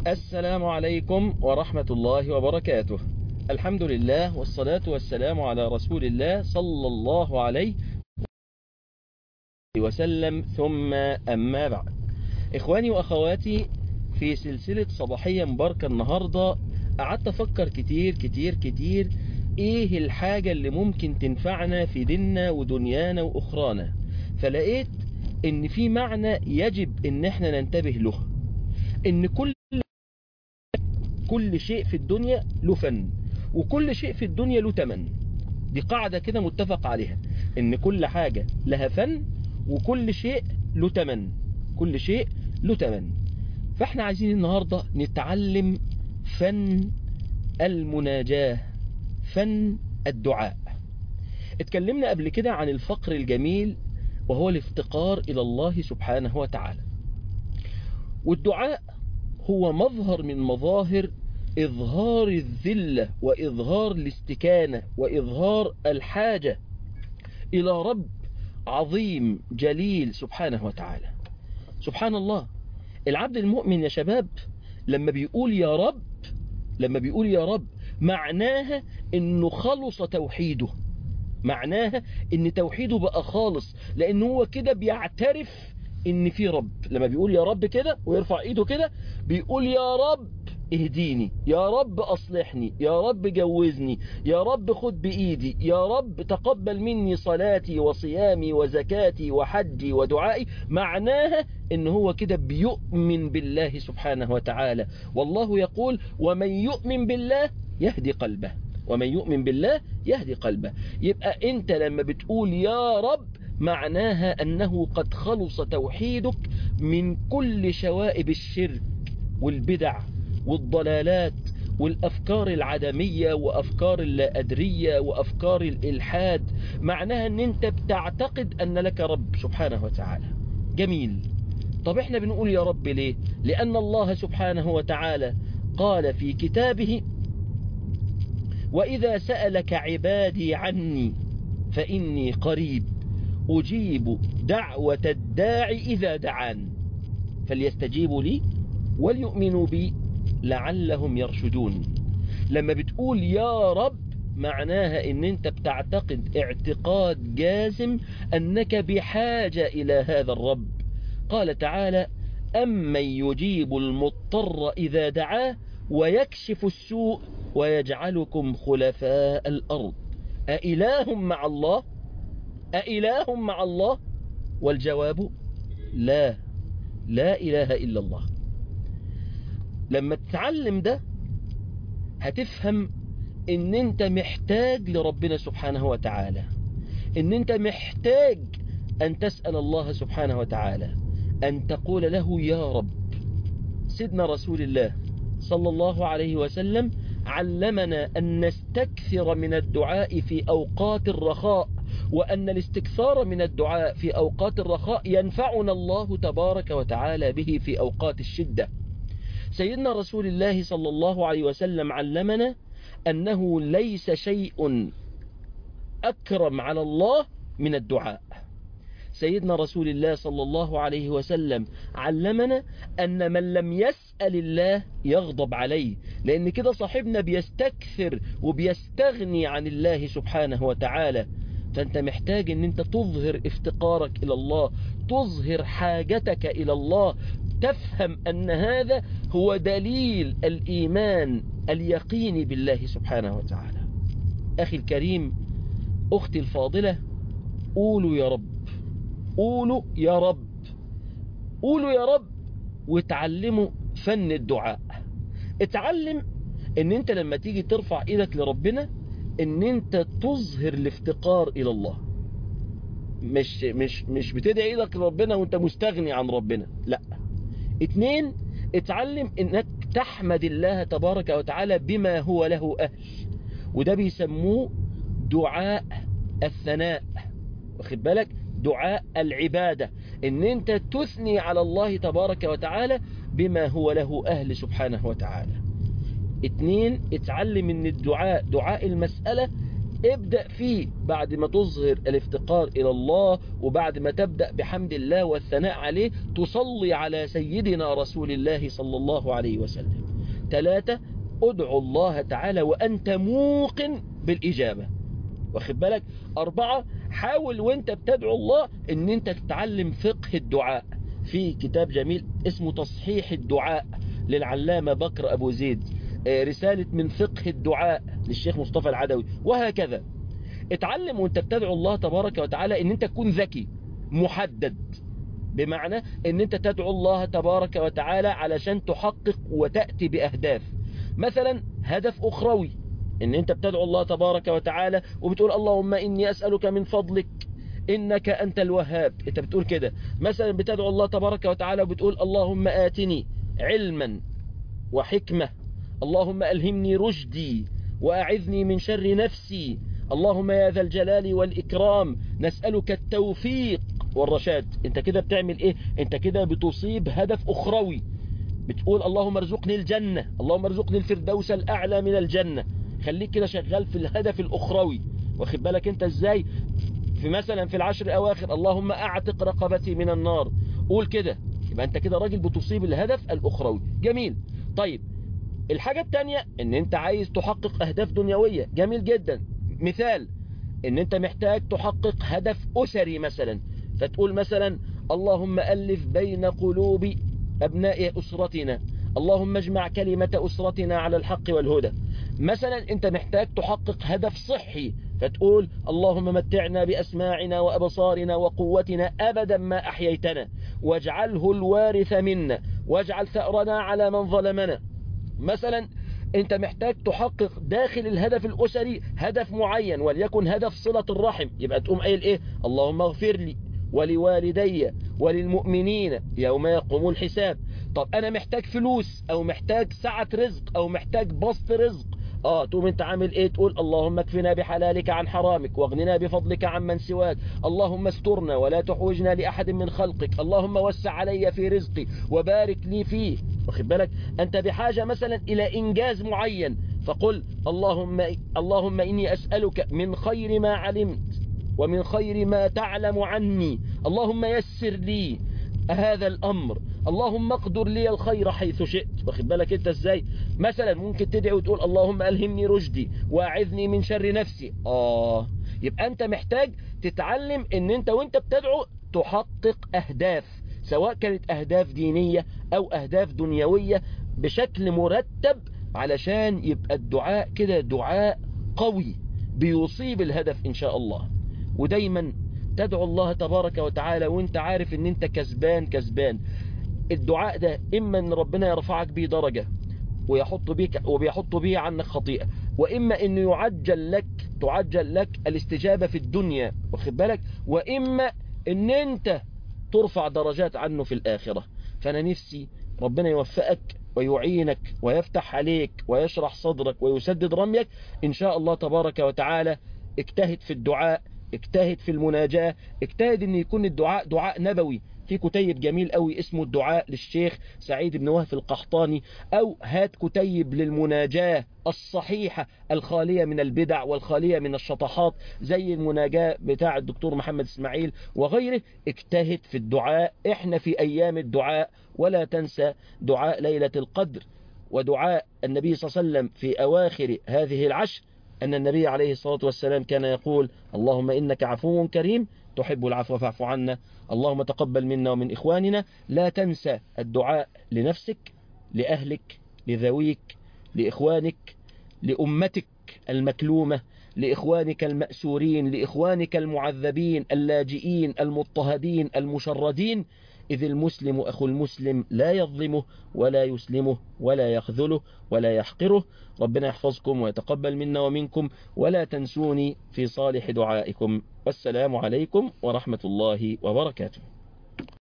السلام عليكم ورحمة الله وبركاته الحمد لله والصلاة والسلام على رسول الله صلى الله عليه وسلم ثم أما بعد إخواني وأخواتي في سلسلة صباحية مباركة النهاردة قعدت أفكر كتير كتير كتير إيه الحاجة اللي ممكن تنفعنا في ديننا ودنيانا وأخرانا فلقيت إن في معنى يجب إن احنا ننتبه له إن كل كل شيء في الدنيا له فن وكل شيء في الدنيا له تمن دي قاعدة كده متفق عليها ان كل حاجة لها فن وكل شيء له تمن كل شيء له تمن فاحنا عايزين النهاردة نتعلم فن المناجاة فن الدعاء اتكلمنا قبل كده عن الفقر الجميل وهو الافتقار إلى الله سبحانه وتعالى والدعاء هو مظهر من مظاهر إظهار الذلة وإظهار الاستكانة وإظهار الحاجة إلى رب عظيم جليل سبحانه وتعالى سبحان الله العبد المؤمن يا شباب لما بيقول يا رب لما بيقول يا رب معناها انه خلص توحيده معناها ان توحيده بقى خالص لان هو كده بيعترف ان في رب لما بيقول يا رب كده ويرفع ايده كده بيقول يا رب اهديني يا رب اصلحني يا رب جوزني يا رب خد بايدي يا رب تقبل مني صلاتي وصيامي وزكاتي وحجي ودعائي معناها ان هو كده بيؤمن بالله سبحانه وتعالى والله يقول ومن يؤمن بالله يهدي قلبه ومن يؤمن بالله يهدي قلبه يبقى انت لما بتقول يا رب معناها أنه قد خلص توحيدك من كل شوائب الشرك والبدع والضلالات والأفكار العدمية وأفكار اللا أدرية وأفكار الإلحاد معناها أن أنت بتعتقد أن لك رب سبحانه وتعالى جميل طب احنا بنقول يا رب ليه لأن الله سبحانه وتعالى قال في كتابه وإذا سألك عبادي عني فإني قريب أجيب دعوة الداعي إذا دعان فليستجيبوا لي وليؤمنوا بي لعلهم يرشدون لما بتقول يا رب معناها ان انت بتعتقد اعتقاد جازم انك بحاجة الى هذا الرب قال تعالى أمن يجيب المضطر إذا دعاه ويكشف السوء ويجعلكم خلفاء الأرض أإله مع الله أإله مع الله والجواب لا لا إله إلا الله لما تتعلم ده هتفهم ان انت محتاج لربنا سبحانه وتعالى ان انت محتاج ان تسأل الله سبحانه وتعالى ان تقول له يا رب سيدنا رسول الله صلى الله عليه وسلم علمنا أن نستكثر من الدعاء في أوقات الرخاء وأن الاستكثار من الدعاء في أوقات الرخاء ينفعنا الله تبارك وتعالى به في أوقات الشدة سيدنا رسول الله صلى الله عليه وسلم علمنا أنه ليس شيء أكرم على الله من الدعاء سيدنا رسول الله صلى الله عليه وسلم علمنا أن من لم يسأل الله يغضب عليه لأن كده صاحبنا بيستكثر وبيستغني عن الله سبحانه وتعالى فأنت محتاج أن أنت تظهر افتقارك إلى الله تظهر حاجتك إلى الله تفهم أن هذا هو دليل الإيمان اليقين بالله سبحانه وتعالى أخي الكريم أختي الفاضلة قولوا يا رب قولوا يا رب قولوا يا رب وتعلموا فن الدعاء اتعلم ان انت لما تيجي ترفع ايدك لربنا ان انت تظهر الافتقار الى الله مش مش مش بتدعي ايدك لربنا وانت مستغني عن ربنا لا اتنين اتعلم انك تحمد الله تبارك وتعالى بما هو له اهل وده بيسموه دعاء الثناء واخد بالك دعاء العبادة ان انت تثني على الله تبارك وتعالى بما هو له اهل سبحانه وتعالى اتنين اتعلم ان الدعاء دعاء المسألة ابدأ فيه بعد ما تظهر الافتقار إلى الله وبعد ما تبدأ بحمد الله والثناء عليه تصلي على سيدنا رسول الله صلى الله عليه وسلم ثلاثة ادعو الله تعالى وأنت موقن بالإجابة واخد بالك أربعة حاول وانت بتدعو الله ان انت تتعلم فقه الدعاء في كتاب جميل اسمه تصحيح الدعاء للعلامة بكر أبو زيد رسالة من فقه الدعاء للشيخ مصطفى العدوي وهكذا اتعلم وانت بتدعو الله تبارك وتعالى ان انت تكون ذكي محدد بمعنى ان انت تدعو الله تبارك وتعالى علشان تحقق وتأتي بأهداف مثلا هدف أخروي ان انت بتدعو الله تبارك وتعالى وبتقول اللهم اني اسألك من فضلك انك انت الوهاب انت بتقول كده مثلا بتدعو الله تبارك وتعالى وبتقول اللهم آتني علما وحكمة اللهم ألهمني رشدي وأعذني من شر نفسي اللهم يا ذا الجلال والإكرام نسألك التوفيق والرشاد انت كده بتعمل ايه انت كده بتصيب هدف أخروي بتقول اللهم ارزقني الجنة اللهم ارزقني الفردوس الأعلى من الجنة خليك كده شغال في الهدف الأخروي واخد بالك انت ازاي في مثلا في العشر الأواخر اللهم أعتق رقبتي من النار قول كده يبقى انت كده راجل بتصيب الهدف الأخروي جميل طيب الحاجة التانية ان انت عايز تحقق اهداف دنيوية جميل جدا مثال ان انت محتاج تحقق هدف اسري مثلا فتقول مثلا اللهم ألف بين قلوب أبناء أسرتنا اللهم اجمع كلمة أسرتنا على الحق والهدى مثلا انت محتاج تحقق هدف صحي فتقول اللهم متعنا بأسماعنا وأبصارنا وقوتنا أبدا ما أحييتنا واجعله الوارث منا واجعل ثأرنا على من ظلمنا مثلا انت محتاج تحقق داخل الهدف الأسري هدف معين وليكن هدف صلة الرحم يبقى تقوم قايل ايه اللهم اغفر لي ولوالدي وللمؤمنين يوم يقوم الحساب طب انا محتاج فلوس او محتاج سعة رزق او محتاج بسط رزق اه تقوم انت عامل ايه تقول اللهم اكفنا بحلالك عن حرامك واغننا بفضلك عن من سواك اللهم استرنا ولا تحوجنا لأحد من خلقك اللهم وسع علي في رزقي وبارك لي فيه واخد بالك انت بحاجة مثلا الى انجاز معين فقل اللهم اللهم اني اسألك من خير ما علمت ومن خير ما تعلم عني اللهم يسر لي هذا الأمر اللهم اقدر لي الخير حيث شئت واخد بالك انت ازاي مثلا ممكن تدعي وتقول اللهم ألهمني رشدي واعذني من شر نفسي آه يبقى انت محتاج تتعلم ان انت وانت بتدعو تحقق أهداف سواء كانت أهداف دينية أو أهداف دنيوية بشكل مرتب علشان يبقى الدعاء كده دعاء قوي بيصيب الهدف إن شاء الله ودايما تدعو الله تبارك وتعالى وانت عارف ان انت كسبان كسبان الدعاء ده اما ان ربنا يرفعك بيه درجة ويحط بيك وبيحط بيه عنك خطيئة واما انه يعجل لك تعجل لك الاستجابة في الدنيا واخد بالك واما ان انت ترفع درجات عنه في الاخرة فانا نفسي ربنا يوفقك ويعينك ويفتح عليك ويشرح صدرك ويسدد رميك ان شاء الله تبارك وتعالى اجتهد في الدعاء اجتهد في المناجاة اجتهد ان يكون الدعاء دعاء نبوي في كتيب جميل قوي اسمه الدعاء للشيخ سعيد بن وهف القحطاني او هات كتيب للمناجاة الصحيحة الخالية من البدع والخالية من الشطحات زي المناجاة بتاع الدكتور محمد اسماعيل وغيره اجتهد في الدعاء احنا في ايام الدعاء ولا تنسى دعاء ليلة القدر ودعاء النبي صلى الله عليه وسلم في اواخر هذه العشر أن النبي عليه الصلاة والسلام كان يقول اللهم إنك عفو كريم تحب العفو فاعف عنا اللهم تقبل منا ومن إخواننا لا تنسى الدعاء لنفسك لأهلك لذويك لإخوانك لأمتك المكلومة لإخوانك المأسورين لإخوانك المعذبين اللاجئين المضطهدين المشردين إذ المسلم أخو المسلم لا يظلمه ولا يسلمه ولا يخذله ولا يحقره ربنا يحفظكم ويتقبل منا ومنكم ولا تنسوني في صالح دعائكم والسلام عليكم ورحمة الله وبركاته